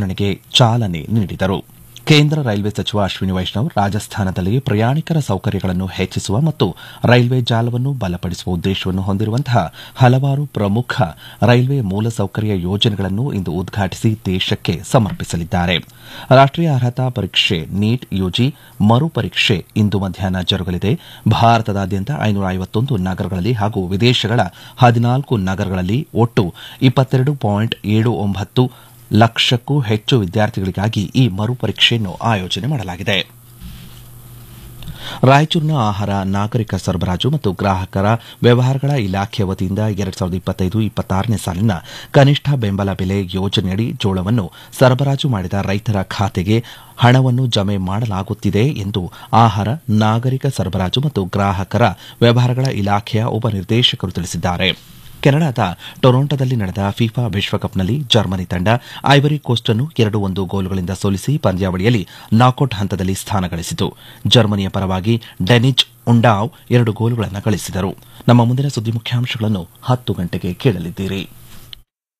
ಆಚರಣೆಗೆ ಚಾಲನೆ ನೀಡಿದರು ಕೇಂದ್ರ ರೈಲ್ವೆ ಸಚಿವ ಅಶ್ವಿನಿ ವೈಷ್ಣವ್ ರಾಜಸ್ಥಾನದಲ್ಲಿ ಪ್ರಯಾಣಿಕರ ಸೌಕರ್ಯಗಳನ್ನು ಹೆಚ್ಚಿಸುವ ಮತ್ತು ರೈಲ್ವೆ ಜಾಲವನ್ನು ಬಲಪಡಿಸುವ ಉದ್ದೇಶವನ್ನು ಹೊಂದಿರುವಂತಹ ಹಲವಾರು ಪ್ರಮುಖ ರೈಲ್ವೆ ಮೂಲಸೌಕರ್ಯ ಯೋಜನೆಗಳನ್ನು ಇಂದು ಉದ್ಘಾಟಿಸಿ ದೇಶಕ್ಕೆ ಸಮರ್ಪಿಸಲಿದ್ದಾರೆ ರಾಷ್ಟೀಯ ಅರ್ಹತಾ ಪರೀಕ್ಷೆ ನೀಟ್ ಯುಜಿ ಮರುಪರೀಕ್ಷೆ ಇಂದು ಮಧ್ಯಾಹ್ನ ಜರುಗಲಿದೆ ಭಾರತದಾದ್ಯಂತ ಐನೂರ ಐವತ್ತೊಂದು ನಗರಗಳಲ್ಲಿ ಹಾಗೂ ವಿದೇಶಗಳ ಹದಿನಾಲ್ಕು ನಗರಗಳಲ್ಲಿ ಒಟ್ಟು ಇಪ್ಪತ್ತೆರಡು ಪಾಯಿಂಟ್ ಏಳು ಒಂಬತ್ತು ಲಕ್ಷಕ್ಕೂ ಹೆಚ್ಚು ವಿದ್ಯಾರ್ಥಿಗಳಿಗಾಗಿ ಈ ಮರುಪರೀಕ್ಷೆಯನ್ನು ಆಯೋಜನೆ ಮಾಡಲಾಗಿದೆ ರಾಯಚೂರಿನ ಆಹಾರ ನಾಗರಿಕ ಸರಬರಾಜು ಮತ್ತು ಗ್ರಾಹಕರ ವ್ಯವಹಾರಗಳ ಇಲಾಖೆ ವತಿಯಿಂದ ಎರಡ್ ಸಾವಿರದ ಇಪ್ಪತ್ತೈದು ಇಪ್ಪತ್ತಾರನೇ ಸಾಲಿನ ಕನಿಷ್ಠ ಬೆಂಬಲ ಬೆಲೆ ಯೋಜನೆಯಡಿ ಜೋಳವನ್ನು ಸರಬರಾಜು ಮಾಡಿದ ರೈತರ ಖಾತೆಗೆ ಹಣವನ್ನು ಜಮೆ ಮಾಡಲಾಗುತ್ತಿದೆ ಎಂದು ಆಹಾರ ನಾಗರಿಕ ಸರಬರಾಜು ಮತ್ತು ಗ್ರಾಹಕರ ವ್ಯವಹಾರಗಳ ಇಲಾಖೆಯ ಉಪನಿರ್ದೇಶಕರು ತಿಳಿಸಿದ್ದಾರೆ ಕೆನಡಾದ ಟೊರೊಂಟೊದಲ್ಲಿ ನಡೆದ ಫಿಫಾ ವಿಶ್ವಕಪ್ನಲ್ಲಿ ಜರ್ಮನಿ ತಂಡ ಐವರಿ ಕೋಸ್ಟ್ ಅನ್ನು ಎರಡು ಒಂದು ಗೋಲುಗಳಿಂದ ಸೋಲಿಸಿ ಪಂದ್ಯಾವಳಿಯಲ್ಲಿ ನಾಕೌಟ್ ಹಂತದಲ್ಲಿ ಸ್ಥಾನ ಗಳಿಸಿತು ಜರ್ಮನಿಯ ಪರವಾಗಿ ಡೆನಿಜ್ ಉಂಡಾವ್ ಎರಡು ಗೋಲುಗಳನ್ನು ಗಳಿಸಿದರು ನಮ್ಮ ಮುಂದಿನ ಸುದ್ದಿ ಮುಖ್ಯಾಂಶಗಳನ್ನು ಹತ್ತು ಗಂಟೆಗೆ ಕೇಳಲಿದ್ದೀರಿ